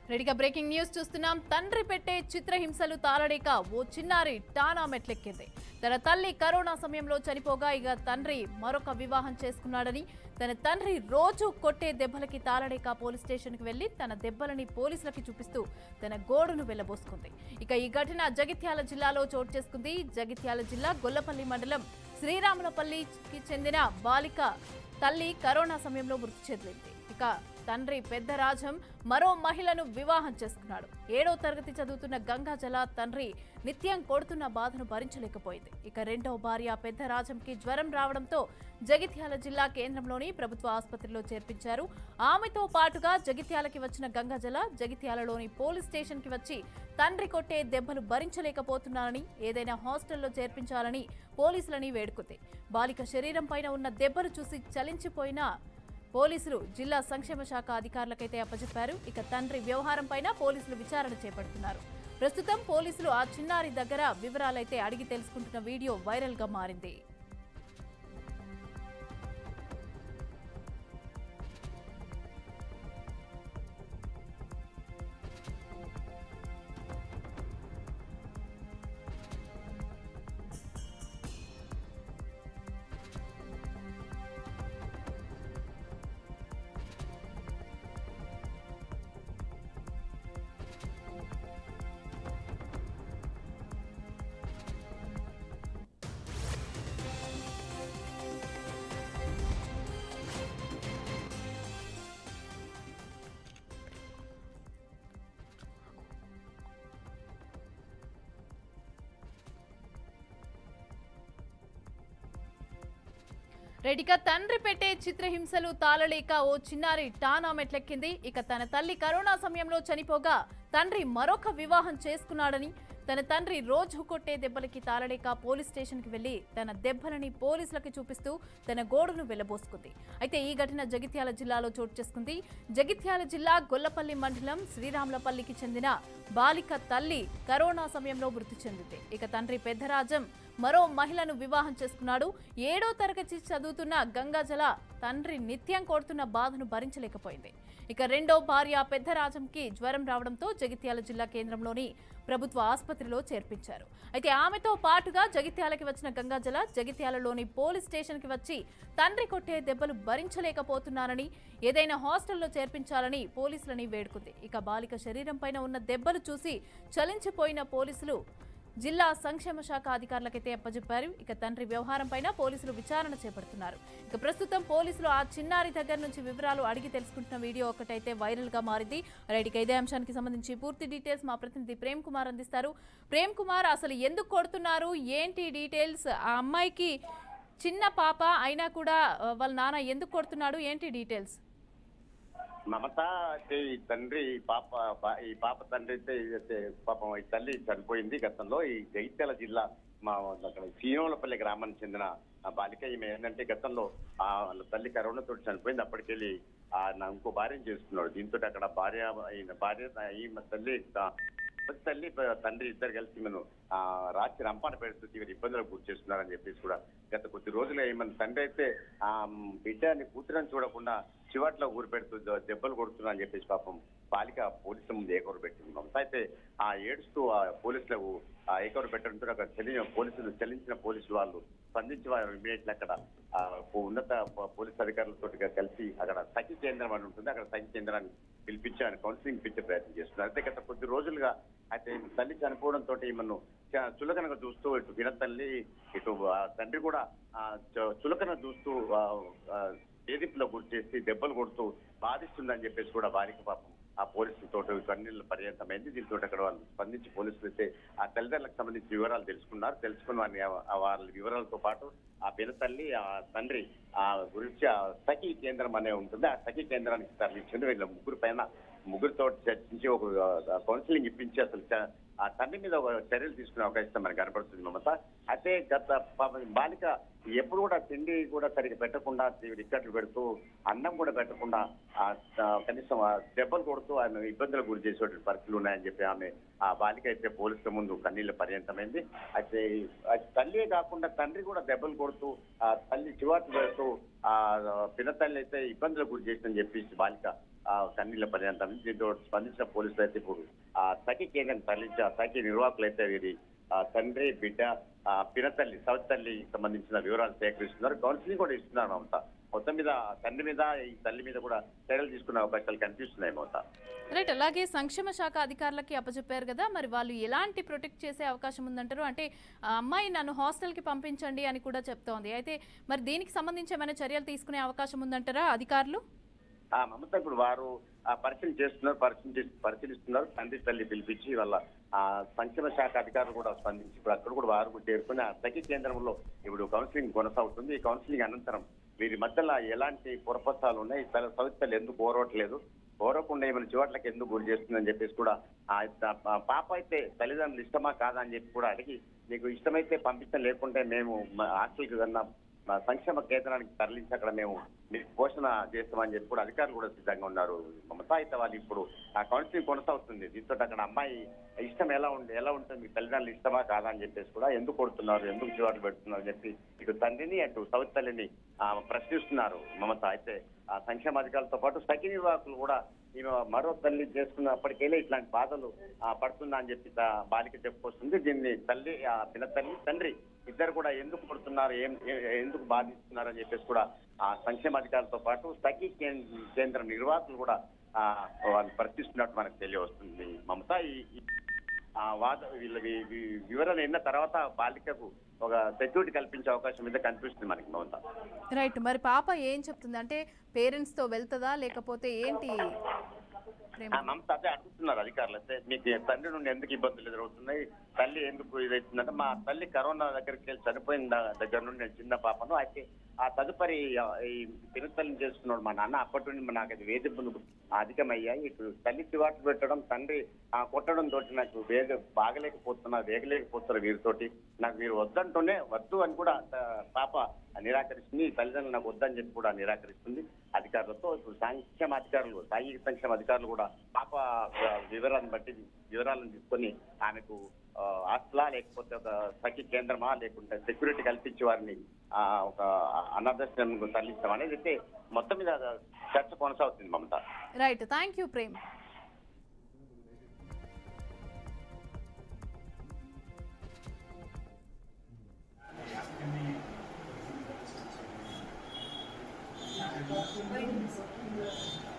రెడీగా breaking news చూస్తున్నాం తండ్రి పెట్టే చిత్రహింసలు తాళలేక ఓ చిన్నారి టానా మెట్లెక్కింది తన తల్లి కరోనా సమయంలో చనిపోగా ఇక తండ్రి మరొక వివాహం చేసుకున్నాడని తన తండ్రి రోజు కొట్టే దెబ్బలకి తాళలేక పోలీస్ స్టేషన్కి వెళ్లి తన దెబ్బలని పోలీసులకి చూపిస్తూ తన గోడును వెళ్లబోసుకుంది ఇక ఈ ఘటన జగిత్యాల జిల్లాలో చోటు చేసుకుంది జగిత్యాల జిల్లా గొల్లపల్లి మండలం శ్రీరాములపల్లికి చెందిన బాలిక తల్లి కరోనా సమయంలో మృతి చెందింది ఇక తండ్రి పెద్ద రాజం మరో మహిళను వివాహం చేసుకున్నాడు ఏడో తరగతి చదువుతున్న గంగాజల తండ్రి నిత్యం కొడుతున్న బాధను భరించలేకపోయింది ఇక రెండో భార్య పెద్ద రాజంకి జ్వరం రావడంతో జగిత్యాల జిల్లా కేంద్రంలోని ప్రభుత్వ ఆసుపత్రిలో చేర్పించారు ఆమెతో పాటుగా జగిత్యాలకి వచ్చిన గంగాజల జగిత్యాలలోని పోలీస్ స్టేషన్కి వచ్చి తండ్రి కొట్టే దెబ్బలు భరించలేకపోతున్నానని ఏదైనా హాస్టల్లో చేర్పించాలని పోలీసులని వేడుకుంది బాలిక శరీరం పైన ఉన్న దెబ్బలు చూసి చలించిపోయిన పోలీసులు జిల్లా సంక్షేమ శాఖ అధికారులకైతే అప్పచెప్పారు ఇక తండ్రి వ్యవహారం పైన పోలీసులు విచారణ చేపడుతున్నారు ప్రస్తుతం పోలీసులు ఆ చిన్నారి దగ్గర వివరాలైతే అడిగి తెలుసుకుంటున్న వీడియో వైరల్ గా మారింది రెడ్డిగా తండ్రి పెట్టే చిత్రహింసలు తాళలేక ఓ చిన్నారి టానా మెట్లెక్కింది ఇక తన తల్లి కరోనా సమయంలో చనిపోగా తండ్రి మరొక వివాహం చేసుకున్నాడని తన తండ్రి రోజు కొట్టే దెబ్బలకి తాళలేక పోలీస్ స్టేషన్కి వెళ్లి తన దెబ్బలని పోలీసులకి చూపిస్తూ తన గోడును వెళ్లబోసుకుంది అయితే ఈ ఘటన జగిత్యాల జిల్లాలో చోటు చేసుకుంది జగిత్యాల జిల్లా గొల్లపల్లి మండలం శ్రీరాములపల్లికి చెందిన బాలిక తల్లి కరోనా సమయంలో మృతి చెందింది ఇక తండ్రి పెద్దరాజం మరో మహిళను వివాహం చేసుకున్నాడు ఏడో తరగతి చదువుతున్న గంగాజల తండ్రి నిత్యం కొడుతున్న బాధను భరించలేకపోయింది ఇక రెండో భార్య పెద్దరాజంకి జ్వరం రావడంతో జగిత్యాల జిల్లా కేంద్రంలోని ప్రభుత్వ ఆసుపత్రిలో చేర్పించారు అయితే ఆమెతో పాటుగా జగిత్యాలకి వచ్చిన గంగాజల జగిత్యాలలోని పోలీస్ స్టేషన్కి వచ్చి తండ్రి కొట్టే దెబ్బలు భరించలేకపోతున్నానని ఏదైనా హాస్టల్లో చేర్పించాలని పోలీసులని వేడుకుంది ఇక బాలిక శరీరం పైన ఉన్న దెబ్బలు చూసి చలించిపోయిన పోలీసులు జిల్లా సంక్షేమ శాఖ అధికారులకైతే అప్పచెప్పారు ఇక తండ్రి వ్యవహారం పైన పోలీసులు విచారణ చేపడుతున్నారు ఇక ప్రస్తుతం పోలీసులు ఆ చిన్నారి దగ్గర నుంచి వివరాలు అడిగి తెలుసుకుంటున్న వీడియో ఒకటైతే వైరల్ గా మారింది రైట్ ఇక ఇదే అంశానికి సంబంధించి పూర్తి డీటెయిల్స్ మా ప్రతినిధి ప్రేమ్ కుమార్ అందిస్తారు ప్రేమ్ కుమార్ అసలు ఎందుకు కొడుతున్నారు ఏంటి డీటెయిల్స్ ఆ అమ్మాయికి చిన్న పాప అయినా కూడా ఆ, వాళ్ళ నాన్న ఎందుకు కొడుతున్నాడు ఏంటి డీటెయిల్స్ మమత అయితే ఈ తండ్రి ఈ పాప పా- ఈ పాప తండ్రి అయితే అయితే పాపం ఈ తల్లి చనిపోయింది గతంలో ఈ జగిత్యాల జిల్లా మా అక్కడ సీనోలపల్లి గ్రామానికి చెందిన ఆ బాలిక ఈమె ఏంటంటే గతంలో ఆ వాళ్ళ తల్లి కరోనాతో చనిపోయింది అప్పటికెళ్ళి ఆ నా ఇంకో భార్యను చేసుకున్నాడు దీంతో అక్కడ భార్య ఈయన భార్య ఈమె తల్లి త- పెద్ద తల్లి ప- తండ్రి ఇద్దరు కలిసి మనం ఆ రాత్రి రంపాన పెడుతూ తీవ్ర ఇబ్బందులకు గురి చేస్తున్నారని చెప్పేసి కూడా గత కొద్ది రోజులుగా మన తండ్రి అయితే ఆ బిడ్డని కూతురని చూడకుండా చివాట్లో ఊరు పెడుతూ ద- దెబ్బలు కొడుతున్నా అని చెప్పేసి పాపం బాలిక పోలీసుల ముందు ఏకవరు పెట్టింది మమత అయితే ఆ ఏడుస్తూ ఆ పోలీసులకు ఆ ఏకవరు పెట్టడంతో అక్కడ చెల్లిన పోలీసులు చెల్లించిన పోలీసులు వాళ్ళు స్పందించి వారు ఇమీడియట్లీ అక్కడ ఆ, ఉన్నత ప- పోలీస్ అధికారులతో కలిసి అక్కడ సఖి కేంద్రం అని ఉంటుంది అక్కడ సఖి కేంద్రాన్ని పిలిపించి ఆయన కౌన్సిలింగ్ ఇప్పించే ప్రయత్నం చేస్తున్నారు అయితే గత కొద్ది రోజులుగా అయితే ఈమె తల్లి చనిపోవడంతో ఈమెను చ- చులకనగా చూస్తూ ఇటు విన తల్లి ఇటు ఆ తండ్రి కూడా ఆ చ- చులకన చూస్తూ ఆ, ఆ, వేధింపులో గురి చేసి దెబ్బలు కొడుతూ బాధిస్తుందని చెప్పేసి కూడా వారికి పాపం ఆ పోలీసులతో కన్నీళ్ళ పర్యంతమైంది దీంతో అక్కడ వాళ్ళు స్పందించి పోలీసులు అయితే ఆ తల్లిదండ్రులకు సంబంధించి వివరాలు తెలుసుకున్నారు తెలుసుకుని వారిని ఆ- ఆ వాళ్ళ వివరాలతో పాటు ఆ పిన తల్లి ఆ తండ్రి ఆ గురించి ఆ సఖీ కేంద్రం అనే ఉంటుంది ఆ సఖీ కేంద్రానికి తరలించింది వీళ్ళ ముగ్గురు పైన ముగ్గురితో చర్చించి ఒక ఆ, కౌన్సిలింగ్ ఇప్పించి అసలు చ- ఆ తండ్రి మీద ఒక చర్యలు తీసుకునే అవకాశం మనకు కనపడుతుంది మమత అయితే గత పాపం ఈ బాలిక ఎప్పుడు కూడా తిండి కూడా సరిగ్గా పెట్టకుండా తీవ్ర ఇక్కట్లు పెడుతూ అన్నం కూడా పెట్టకుండా ఆ, ఆ, కనీసం ఆ దెబ్బలు కొడుతూ ఆయన ఇబ్బందులకు గురి చేసేటువంటి పరిస్థితులు ఉన్నాయని చెప్పి ఆమె ఆ బాలిక అయితే పోలీసుల ముందు కన్నీళ్ల పర్యంతమైంది అయితే ఆ తల్లియే కాకుండా తండ్రి కూడా దెబ్బలు కొడుతూ ఆ తల్లి చివాట్లు పెడుతూ ఆ పిన తల్లి అయితే ఇబ్బందులకు గురి చేసిందని చెప్పేసి బాలిక ఆ కన్నీళ్ళ పర్యంతం దీంతో స్పందించిన పోలీసులు అయితే ఇప్పుడు ఆ సఖి కేంద్రం తరలించి ఆ సఖి నిర్వాహకులు అయితే వీరి ఆ తండ్రి బిడ్డ ఆ పినతల్లి సౌత్ తల్లి సంబంధించిన వివరాలు సేకరిస్తున్నారు కౌన్సిలింగ్ కూడా ఇస్తున్నారు మమత మొత్తం మీద తండ్రి మీద ఈ తల్లి మీద కూడా చర్యలు తీసుకునే అవకాశాలు కనిపిస్తున్నాయి మమత రైట్ అలాగే సంక్షేమ శాఖ అధికారులకి అప్పచెప్పారు కదా మరి వాళ్ళు ఎలాంటి ప్రొటెక్ట్ చేసే అవకాశం ఉందంటారు అంటే ఆ అమ్మాయి నన్ను హాస్టల్కి పంపించండి అని కూడా చెప్తోంది అయితే మరి దీనికి సంబంధించి ఏమైనా చర్యలు తీసుకునే అవకాశం ఉందంటారా అధికారులు ఆ మమత ఇప్పుడు వారు ఆ పరిశీలన చేస్తున్నారు పరిశీలి పరిశీలిస్తున్నారు తండ్రి తల్లి పిలిపించి వాళ్ళ ఆ సంక్షేమ శాఖ అధికారులు కూడా స్పందించి ఇప్పుడు అక్కడ కూడా వారు కూడా చేరుకుని ఆ సఖి కేంద్రంలో ఇప్పుడు కౌన్సిలింగ్ కొనసాగుతుంది ఈ కౌన్సిలింగ్ అనంతరం వీరి మధ్యలో ఎలాంటి పురపత్రాలు ఉన్నాయి తన సవితలు ఎందుకు కోరవట్లేదు కోరకుండా ఏమైనా చివట్లకి ఎందుకు గురి చేస్తుందని చెప్పేసి కూడా ఆ ఆ పాప అయితే తల్లిదండ్రులు ఇష్టమా కాదా అని చెప్పి కూడా అడిగి నీకు ఇష్టమైతే పంపించడం లేకుంటే మేము మా హాస్టల్కి కన్నా మా సంక్షేమ కేంద్రానికి తరలించి అక్కడ మేము మీకు పోషణ చేస్తామని చెప్పి కూడా అధికారులు కూడా సిద్ధంగా ఉన్నారు మమతా అయితే వాళ్ళు ఇప్పుడు ఆ కౌన్సిలింగ్ కొనసాగుతుంది దీంతో అక్కడ అమ్మాయి ఇష్టం ఎలా ఉంది ఎలా ఉంటుంది మీ తల్లిదండ్రులు ఇష్టమా కాదా అని చెప్పేసి కూడా ఎందుకు కొడుతున్నారు ఎందుకు చివాట్లు పెడుతున్నారు అని చెప్పి ఇటు తండ్రిని అటు సౌత్ తల్లిని ఆ, ప్రశ్నిస్తున్నారు మమత అయితే ఆ సంక్షేమ అధికారులతో పాటు సఖి నిర్వాహకులు కూడా ఈమె మరో తల్లి చేసుకున్నప్పటికెళ్ళి ఇట్లాంటి బాధలు ఆ, పడుతుందా అని చెప్పి తా- బాలిక చెప్పుకొస్తుంది దీన్ని తల్లి ఆ పిన తల్లి తండ్రి ఇద్దరు కూడా ఎందుకు పడుతున్నారు ఏం ఏ- ఎందుకు బాధిస్తున్నారు అని చెప్పేసి కూడా ఆ సంక్షేమ అధికారులతో పాటు సఖీ కేం- కేంద్ర నిర్వాహకులు కూడా ఆ, వాళ్ళు ప్రశ్నిస్తున్నట్టు మనకు తెలియవస్తుంది మమత ఈ ఈ- ఆ వాద వీళ్ళ వి- వి- వివరణ విన్న తర్వాత బాలికకు ఒక సెక్యూరిటీ కల్పించే అవకాశం మీద కనిపిస్తుంది మనకి మమత రైట్ మరి పాప ఏం చెప్తుంది అంటే పేరెంట్స్తో వెళ్తుందా లేకపోతే ఏంటి ప్రేమ ఆ మమత అదే అడుగుతున్నారు అధికారులు అయితే మీకు తండ్రి నుండి ఎందుకు ఇబ్బందులు ఎదురవుతున్నాయి తల్లి ఎందుకు ఇదవుతుందంటే మా తల్లి కరోనా దగ్గరికి వెళ్ళి చనిపోయిన ద- దగ్గర నుండి నేను చిన్న పాపను అయితే ఆ తదుపరి ఆ, ఈ పినతల్లిని చేసుకున్నాడు మా నాన్న అప్పటి నుండి నాకు అది వేధింపులు అధికమయ్యాయి ఇప్పుడు తల్లి చివాట్లు పెట్టడం తండ్రి ఆ కొట్టడం తోటి నాకు వేగ బాగలేకపోతున్నా వేగలేకపోతున్నా వీరితోటి నాకు మీరు వద్దంటూనే వద్దు అని కూడా ఆ, పాప నిరాకరిస్తుంది ఈ తల్లిదండ్రులు నాకు వద్దని చెప్పి కూడా నిరాకరిస్తుంది అధికారులతో ఇప్పుడు సంక్షేమ అధికారులు సాంఘిక సంక్షేమ అధికారులు కూడా పాప ఆ, వివరాలను బట్టి వివరాలను తీసుకొని ఆమెకు ఆ, హాస్టలా లేకపోతే ఒక సఖి కేంద్రమా లేకుంటే సెక్యూరిటీ కల్పించి వారిని ఆ, ఒక అనాథాశ్రమం తరలిస్తాం అనేది అయితే మొత్తం మీద చర్చ కొనసాగుతుంది Mamata right thank you Prem Wait a minute.